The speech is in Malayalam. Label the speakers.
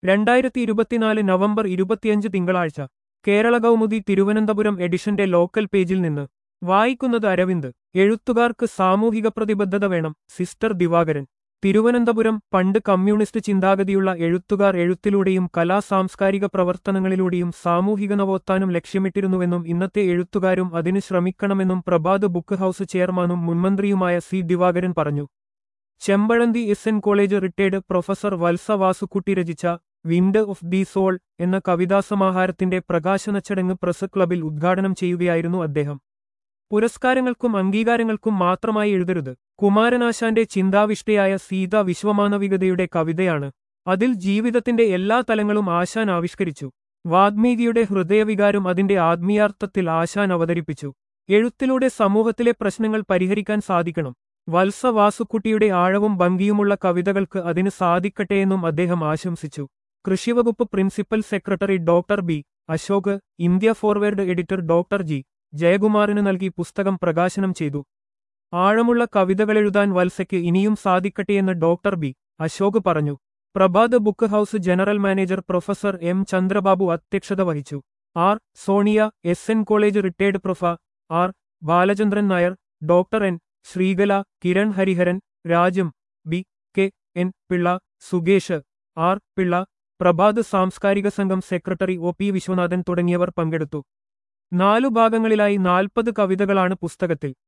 Speaker 1: രണ്ടായിരത്തി ഇരുപത്തിനാല് നവംബർ ഇരുപത്തിയഞ്ച് തിങ്കളാഴ്ച കേരള കൗമുദി തിരുവനന്തപുരം എഡിഷന്റെ ലോക്കൽ പേജിൽ നിന്ന് വായിക്കുന്നത് അരവിന്ദ് എഴുത്തുകാർക്ക് സാമൂഹിക പ്രതിബദ്ധത വേണം സിസ്റ്റർ ദിവാകരൻ തിരുവനന്തപുരം പണ്ട് കമ്മ്യൂണിസ്റ്റ് ചിന്താഗതിയുള്ള എഴുത്തുകാർ എഴുത്തിലൂടെയും കലാ സാംസ്കാരിക പ്രവർത്തനങ്ങളിലൂടെയും സാമൂഹിക നവോത്ഥാനം ലക്ഷ്യമിട്ടിരുന്നുവെന്നും ഇന്നത്തെ എഴുത്തുകാരും അതിന് ശ്രമിക്കണമെന്നും പ്രഭാത് ബുക്ക് ഹൌസ് ചെയർമാനും മുൻമന്ത്രിയുമായ സി ദിവാകരൻ പറഞ്ഞു Chempazhanthi S N college retired professor Vatsa Vasukutty രചിച്ച വിൻഡ് ഓഫ് ദി സോൾ എന്ന കവിതാസമാഹാരത്തിന്റെ പ്രകാശന ചടങ്ങ് പ്രസ് ക്ലബിൽ ഉദ്ഘാടനം ചെയ്യുകയായിരുന്നു അദ്ദേഹം പുരസ്കാരങ്ങൾക്കും അംഗീകാരങ്ങൾക്കും മാത്രമായി എഴുതരുത് കുമാരനാശാന്റെ ചിന്താവിഷ്ടയായ സീത വിശ്വമാനവികതയുടെ കവിതയാണ് അതിൽ ജീവിതത്തിന്റെ എല്ലാ തലങ്ങളും ആശാൻ ആവിഷ്കരിച്ചു വാത്മീകിയുടെ ഹൃദയവികാരം അതിന്റെ ആത്മീയാർത്ഥത്തിൽ ആശാൻ അവതരിപ്പിച്ചു എഴുത്തിലൂടെ സമൂഹത്തിലെ പ്രശ്നങ്ങൾ പരിഹരിക്കാൻ സാധിക്കണം വത്സ വാസുക്കുട്ടിയുടെ ആഴവും ഭംഗിയുമുള്ള കവിതകൾക്ക് അതിന് സാധിക്കട്ടെയെന്നും അദ്ദേഹം ആശംസിച്ചു കൃഷിവകുപ്പ് principal secretary doctor B Ashok India forward editor doctor G ജയകുമാറിന് നൽകി പുസ്തകം പ്രകാശനം ചെയ്തു ആഴമുള്ള കവിതകളെഴുതാൻ വത്സയ്ക്ക് ഇനിയും സാധിക്കട്ടെയെന്ന് ഡോക്ടർ ബി അശോക് പറഞ്ഞു Prabhat book house general manager professor M Chandrababu അധ്യക്ഷത വഹിച്ചു R Sonia S N college retired prof R Balachandran Nair doctor N Sreekala Kiran Hariharan Rajam B K N Pillai Sukesh R Pillai Prabhat സാംസ്കാരിക സംഘം സെക്രട്ടറി ഒ പി വിശ്വനാഥൻ തുടങ്ങിയവർ പങ്കെടുത്തു നാലു ഭാഗങ്ങളിലായി നാൽപ്പത് കവിതകളാണ് പുസ്തകത്തിൽ